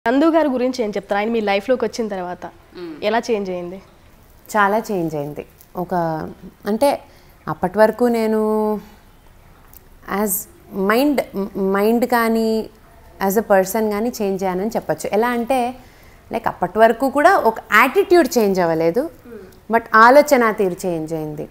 నందు గారి గురించి ఏం చెప్తారు ఆయన మీ లైఫ్లోకి వచ్చిన తర్వాత ఎలా చేంజ్ అయింది చాలా చేంజ్ అయింది ఒక అంటే అప్పటి వరకు నేను యాజ్ మైండ్ మైండ్ కానీ యాజ్ అ పర్సన్ కానీ చేంజ్ అయ్యానని చెప్పొచ్చు ఎలా అంటే లైక్ అప్పటి వరకు కూడా ఒక యాటిట్యూడ్ చేంజ్ అవ్వలేదు బట్ ఆలోచన తీరు చేంజ్ అయింది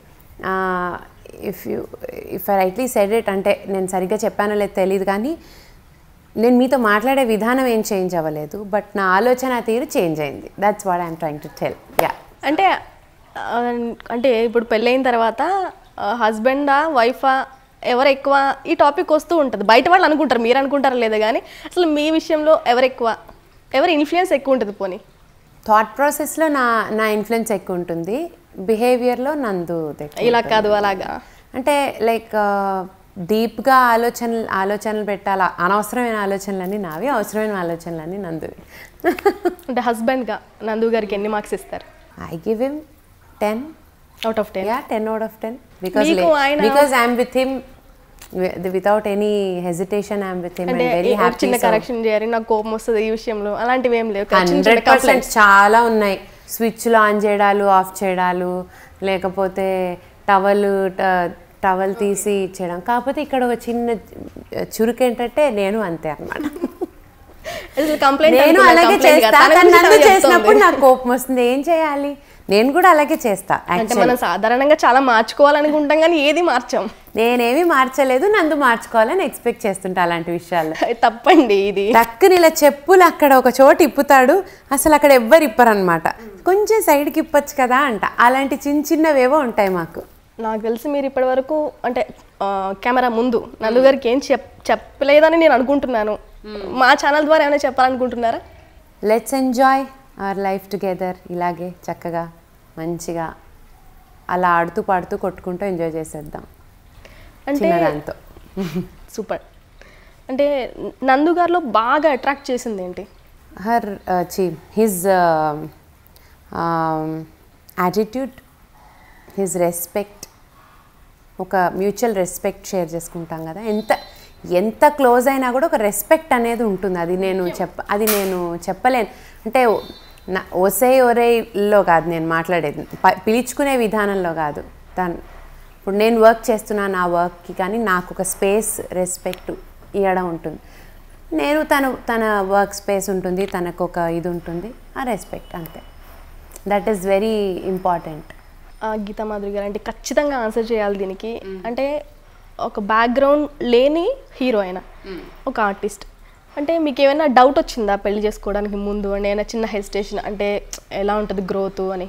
if you if I rightly said it అంటే నేను సరిగ్గా చెప్పానో లేదు తెలియదు కానీ నేను మీతో మాట్లాడే విధానం ఏం చేంజ్ అవ్వలేదు బట్ నా ఆలోచన తీరు చేంజ్ అయింది that's what I'm trying to tell ya అంటే ఆ, అంటే ఇప్పుడు పెళ్ళైన తర్వాత హస్బెండా వైఫా ఎవరు ఎక్కువ ఈ టాపిక్ వస్తూ ఉంటుంది బయట వాళ్ళు అనుకుంటారు మీరు అనుకుంటారా లేదా కానీ అసలు మీ విషయంలో ఎవరు ఎక్కువ ఎవరి ఇన్ఫ్లుయెన్స్ ఎక్కువ ఉంటుంది పోనీ థాట్ ప్రాసెస్లో నా నా ఇన్ఫ్లుయెన్స్ ఎక్కువ ఉంటుంది బిహేవియర్లో నందు ఎక్కువ ఇలా కాదు అలాగా అంటే లైక్ డీప్గా ఆలోచనలు ఆలోచనలు పెట్టాలి అనవసరమైన ఆలోచనలన్నీ నావి అవసరమైన ఆలోచనలన్నీ నందువి అంటే హస్బెండ్గా నందు గారికి ఎన్ని మార్క్స్ ఇస్తారు I give him ten out of ten yeah ten out of ten because మీకు ఆయన- because I'm with him without any hesitation I'm with him అంటే అండ్ వెరీ ఏ- ఒక చిన్న హ్యాపీ కరెక్షన్ చేయాలి నాకు కోపం వస్తుంది ఈ విషయంలో అలాంటివి ఏం లేవు చిన్న చిన్న హండ్రెడ్ పర్సెంట్ complaints. చాలా ఉన్నాయి స్విచ్లు ఆన్ చేయడాలు ఆఫ్ చేయడాలు లేకపోతే టవల్ టవల్ తీసి ఇచ్చేయడం కాకపోతే ఇక్కడ ఒక చిన్న చురుకు ఏంటంటే నేను అంతే అన్నమాట అసలు complaint నేను అనుకున్నా, అలాగే complaint చేస్తా కాదు. తన కానీ గురించి నన్ను తను చేసినప్పుడు చెప్తోంది. నాకు కోపం వస్తుంది ఏం చేయాలి నేను కూడా అలాగే చేస్తా అంటే actually. మనం సాధారణంగా చాలా మార్చుకోవాలనుకుంటాం కానీ ఏది మార్చాం నేనేమి మార్చలేదు నందు మార్చుకోవాలని ఎక్స్పెక్ట్ చేస్తుంటా అలాంటి విషయాల్లో తప్పండి ఇది టక్కుని ఇలా చెప్పులు అక్కడ ఒక చోటు ఇప్పుతాడు అసలు అక్కడ ఎవ్వరు ఇప్పరనమాట కొంచెం సైడ్కి ఇప్పొచ్చు కదా అంట అలాంటి చిన్న చిన్నవేవో ఉంటాయి మాకు నాకు తెలిసి మీరు ఇప్పటి వరకు అంటే ఆ, కెమెరా ముందు నందు గారికి ఏం చెప్ చెప్పలేదని నేను అనుకుంటున్నాను మా ఛానల్ ద్వారా ఏమైనా చెప్పాలనుకుంటున్నారా let's enjoy our life together ఇలాగే చక్కగా మంచిగా అలా ఆడుతూ పాడుతూ కొట్టుకుంటూ ఎంజాయ్ చేసేద్దాం అంటే చిన్నదాంతో సూపర్ అంటే నందు గారిలో బాగా అట్రాక్ట్ చేసింది ఏంటి హర్ చి హిజ్ యాటిట్యూడ్ హిజ్ రెస్పెక్ట్ ఒక మ్యూచువల్ రెస్పెక్ట్ షేర్ చేసుకుంటాం కదా ఎంత ఎంత క్లోజ్ అయినా కూడా ఒక రెస్పెక్ట్ అనేది ఉంటుంది అది నేను చెప్ప అది నేను చెప్పలేను అంటే నా ఒసే ఒరేలో కాదు నేను మాట్లాడేది ప- పిలుచుకునే విధానంలో కాదు దాని ఇప్పుడు నేను వర్క్ చేస్తున్నా నా వర్క్కి కానీ నాకు ఒక స్పేస్ రెస్పెక్ట్ ఇవ్వడం ఉంటుంది నేను తను తన వర్క్ స్పేస్ ఉంటుంది తనకు ఒక ఇది ఉంటుంది ఆ రెస్పెక్ట్ అంతే దట్ ఈస్ వెరీ ఇంపార్టెంట్ ఆ, గీతా మాధురి గారు అంటే ఖచ్చితంగా ఆన్సర్ చేయాలి దీనికి అంటే ఒక బ్యాక్గ్రౌండ్ లేని హీరో ఆయన ఒక ఆర్టిస్ట్ అంటే మీకు ఏమైనా డౌట్ వచ్చిందా పెళ్లి చేసుకోవడానికి ముందు అంటే ఏమైనా చిన్న హెసిటేషన్ అంటే ఎలా ఉంటుంది గ్రోత్ అని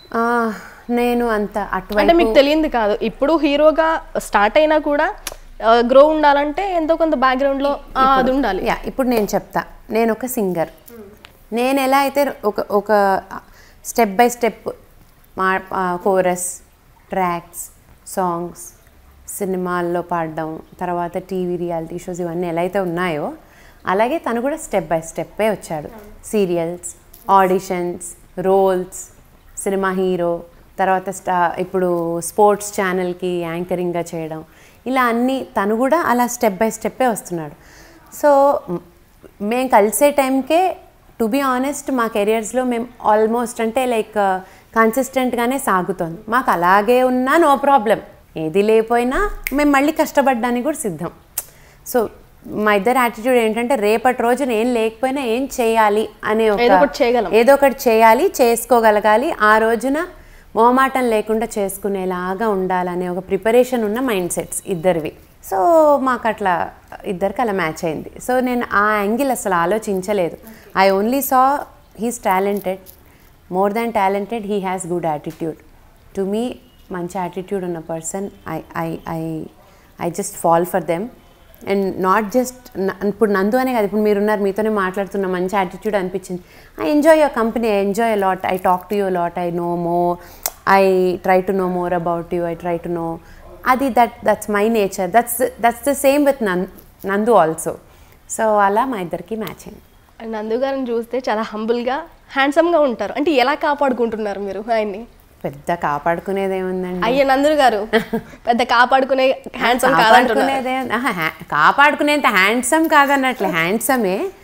నేను అంత అంటే అటువైపు మీకు తెలియంది కాదు ఇప్పుడు హీరోగా స్టార్ట్ అయినా కూడా గ్రో ఉండాలంటే ఎంతో కొంత బ్యాక్గ్రౌండ్లో అది ఉండాలి యా ఇప్పుడు నేను చెప్తా నేను ఒక సింగర్ నేను ఎలా అయితే ఒక ఒక స్టెప్ బై స్టెప్ మా కోరస్ ట్రాక్స్ సాంగ్స్ సినిమాల్లో పాడడం తర్వాత టీవీ రియాలిటీ షోస్ ఇవన్నీ ఎలా అయితే ఉన్నాయో అలాగే తను కూడా స్టెప్ బై స్టెప్పే వచ్చాడు సీరియల్స్ ఆడిషన్స్ రోల్స్ సినిమా హీరో తర్వాత స్టా ఇప్పుడు స్పోర్ట్స్ ఛానల్కి యాంకరింగ్గా చేయడం ఇలా అన్నీ తను కూడా అలా స్టెప్ బై స్టెప్పే వస్తున్నాడు సో మ్, మేము కలిసే టైంకే టు బీ ఆనెస్ట్ మా కెరియర్స్లో మేము ఆల్మోస్ట్ అంటే లైక్ కన్సిస్టెంట్గానే సాగుతోంది మాకు అలాగే ఉన్నా నో ప్రాబ్లం ఏది లేకపోయినా మేము మళ్ళీ కష్టపడడానికి కూడా సిద్ధం సో మా ఇద్దరు యాటిట్యూడ్ ఏంటంటే రేపటి రోజు నేను లేకపోయినా ఏం చేయాలి అనే ఒక ఏదో ఒకటి చేయగలం. ఏదో ఒకటి చేయాలి చేసుకోగలగాలి ఆ రోజున మొహమాటం లేకుండా చేసుకునేలాగా ఉండాలనే ఒక ప్రిపరేషన్ ఉన్న మైండ్ సెట్స్ ఇద్దరివి సో మాకు అట్లా ఇద్దరికి అలా మ్యాచ్ అయింది సో నేను ఆ యాంగిల్ అసలు ఆలోచించలేదు I only saw he's talented more than talented he has good attitude to me మంచి యాటిట్యూడ్ ఉన్న person I I I I just fall for them and not just ఇప్పుడు నందు అనే కాదు ఇప్పుడు మీరున్నారు మీతోనే మాట్లాడుతున్న మంచి యాటిట్యూడ్ అనిపించింది I enjoy your company I enjoy lot I talk to you lot I know more I try to know more about you I try to know అది that that's my nature that's that's the same with నం Nandu also so అలా మా ఇద్దరికి match అయింది and నందు గారిని చూస్తే చాలా హంబుల్గా హ్యాండ్సమ్గా ఉంటారు అంటే ఎలా కాపాడుకుంటున్నారు మీరు ఆయన్ని పెద్ద కాపాడుకునేది ఏముందండి అయ్యే నందులు గారు పెద్ద కాపాడుకునే హ్యాండ్సమ్ కాదంటున్నారు కాపాడుకునేదే ఆహా, హ్యా- కాపాడుకునేంత హ్యాండ్సమ్ కాదన్నట్లే హ్యాండ్సమే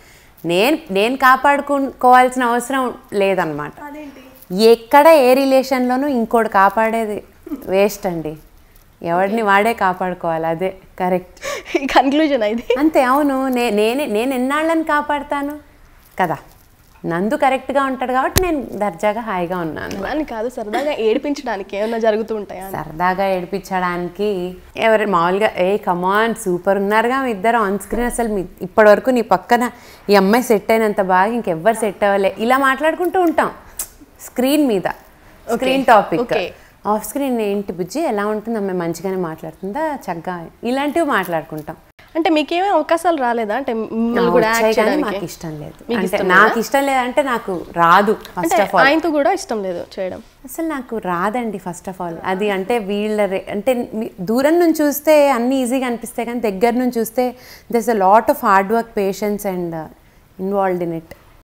నేను నేను కాపాడుకోవాల్సిన అవసరం లేదనమాట ఎక్కడ ఏ రిలేషన్లోనూ ఇంకోటి కాపాడేది వేస్ట్ అండి ఎవరిని వాడే కాపాడుకోవాలి అదే కరెక్ట్ కన్క్లూజన్ ఇది అంతే అవును నే నేనే నేను ఎన్నాళ్ళని కాపాడుతాను కదా నందు కరెక్ట్గా ఉంటాడు కాబట్టి నేను దర్జాగా హాయిగా ఉన్నాను అలా అని కాదు సరదాగా ఏడిపించడానికి ఏమైనా జరుగుతూ ఉంటాయా అని. సరదాగా ఏడిపించడానికి ఎవరు మామూలుగా ఏ కమాన్ సూపర్ ఉన్నారుగా మీ ఇద్దరు ఆన్ స్క్రీన్ అసలు మీ ఇప్పటి వరకు నీ పక్కన ఈ అమ్మాయి సెట్ అయినంత బాగా ఇంకెవ్వరు సెట్ అవ్వలే ఇలా మాట్లాడుకుంటూ ఉంటాం స్క్రీన్ మీద screen topic Okay. Off screen ఏంటి బుజ్జి ఎలా ఉంటుంది అమ్మాయి మంచిగానే మాట్లాడుతుందా చక్కగా ఇలాంటివి మాట్లాడుకుంటాం అంటే మీకేమీ అవకాశాలు రాలేదా అంటే మిమ్మల్ని కూడా వచ్చాయి యాక్ట్ కానీ చేయడానికి మాకు ఇష్టం లేదు మీకు అంటే ఇష్టం నాకు ఇష్టం లేదంటే నాకు రాదు ఫస్ట్ అంటే ఆఫ్ ఆల్ ఆయనతో కూడా ఇష్టం లేదు చేయడం అసలు నాకు రాదండి ఫస్ట్ ఆఫ్ ఆల్ అది అంటే వీళ్ళ రే- అంటే మీ- దూరం నుంచి చూస్తే అన్నీ ఈజీగా అనిపిస్తాయి కానీ దగ్గర నుంచి చూస్తే thus a lot of hard work patience and involved in it